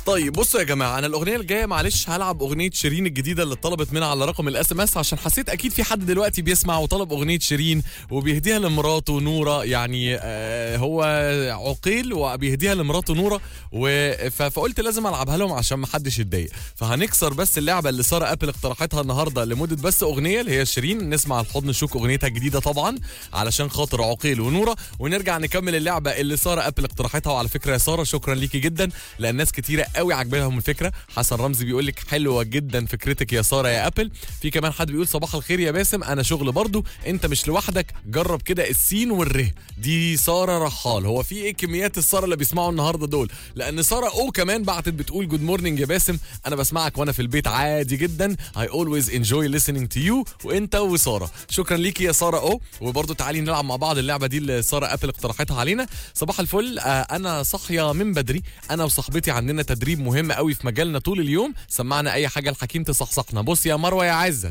طيب بصوا يا جماعه انا الاغنيه الجايه معلش هلعب اغنيه شيرين الجديده اللي اتطلبت منها على رقم الاس ام اس عشان حسيت اكيد في حد دلوقتي بيسمع وطلب اغنيه شيرين وبيهديها لمراته نوره يعني آه هو عقيل وبيهديها لمراته نوره و... ف- فقلت لازم العبها لهم عشان ما حدش يتضايق فهنكسر بس اللعبه اللي ساره ابل اقترحتها النهارده لمده بس اغنيه اللي هي شيرين نسمع الحضن شوك اغنيتها الجديده طبعا علشان خاطر عقيل ونوره ونرجع نكمل اللعبه اللي ساره ابل اقترحتها وعلى فكره يا ساره شكرا ليكي جدا لان ناس كتيره قوي عاجباهم الفكره حسن رمزي بيقول لك حلوه جدا فكرتك يا ساره يا ابل في كمان حد بيقول صباح الخير يا باسم انا شغل برضو انت مش لوحدك جرب كده السين والره دي ساره رحال هو في ايه كميات الساره اللي بيسمعوا النهارده دول لان ساره او كمان بعتت بتقول جود مورنينج يا باسم انا بسمعك وانا في البيت عادي جدا I always enjoy listening to you وانت وساره شكرا ليكي يا ساره او وبرضو تعالي نلعب مع بعض اللعبه دي اللي ساره ابل اقترحتها علينا صباح الفل آه انا صاحيه من بدري انا وصاحبتي عندنا تدريب مهم قوي في مجالنا طول اليوم سمعنا اي حاجه الحكيم تصحصحنا بص يا مروه يا عزت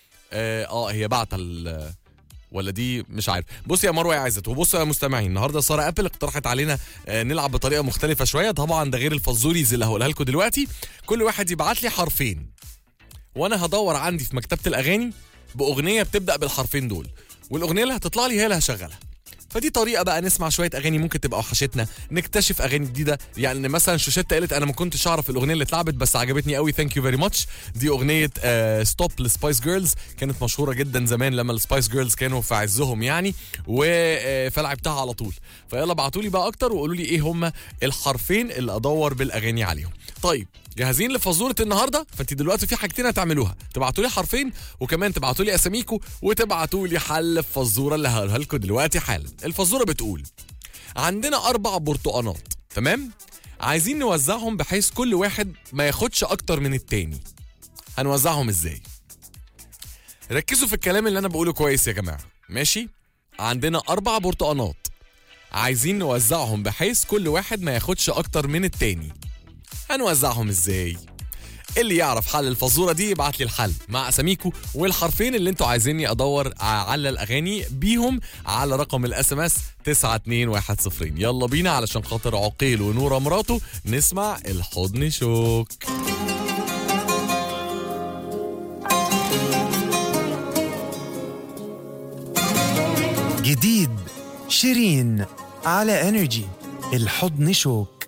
اه, آه هي بعت ال- ولا دي مش عارف بص يا مروه يا عزت وبصوا يا مستمعين النهارده ساره ابل اقترحت علينا آه، نلعب بطريقه مختلفه شويه طبعا ده غير الفزوريز اللي هقولها لكم دلوقتي كل واحد يبعت لي حرفين وانا هدور عندي في مكتبه الاغاني باغنيه بتبدا بالحرفين دول والاغنيه اللي هتطلع لي هي اللي هشغلها فدي طريقه بقى نسمع شويه اغاني ممكن تبقى وحشتنا نكتشف اغاني جديده يعني مثلا شوشيتا قالت انا ما كنتش اعرف الاغنيه اللي اتلعبت بس عجبتني قوي ثانك يو فيري ماتش دي اغنيه ستوب لسبايس جيرلز كانت مشهوره جدا زمان لما السبايس جيرلز كانوا في عزهم يعني و آه، فلعبتها على طول فيلا ابعتوا لي بقى اكتر وقولوا لي ايه هم الحرفين اللي ادور بالاغاني عليهم طيب جاهزين لفزوره النهارده فانت دلوقتي في حاجتين هتعملوها تبعتوا لي حرفين وكمان تبعتوا لي اساميكم وتبعتوا لي حل الفزوره اللي هقولها لكم دلوقتي حالا الفزوره بتقول عندنا اربع برتقانات تمام عايزين نوزعهم بحيث كل واحد ما ياخدش اكتر من التاني هنوزعهم ازاي ركزوا في الكلام اللي انا بقوله كويس يا جماعه ماشي عندنا اربع برتقانات عايزين نوزعهم بحيث كل واحد ما ياخدش اكتر من التاني هنوزعهم ازاي اللي يعرف حل الفزوره دي يبعت لي الحل مع اساميكو والحرفين اللي انتوا عايزيني ادور على الاغاني بيهم على رقم الاس ام اس 92110 يلا بينا علشان خاطر عقيل ونوره مراته نسمع الحضن شوك جديد شيرين على انرجي الحضن شوك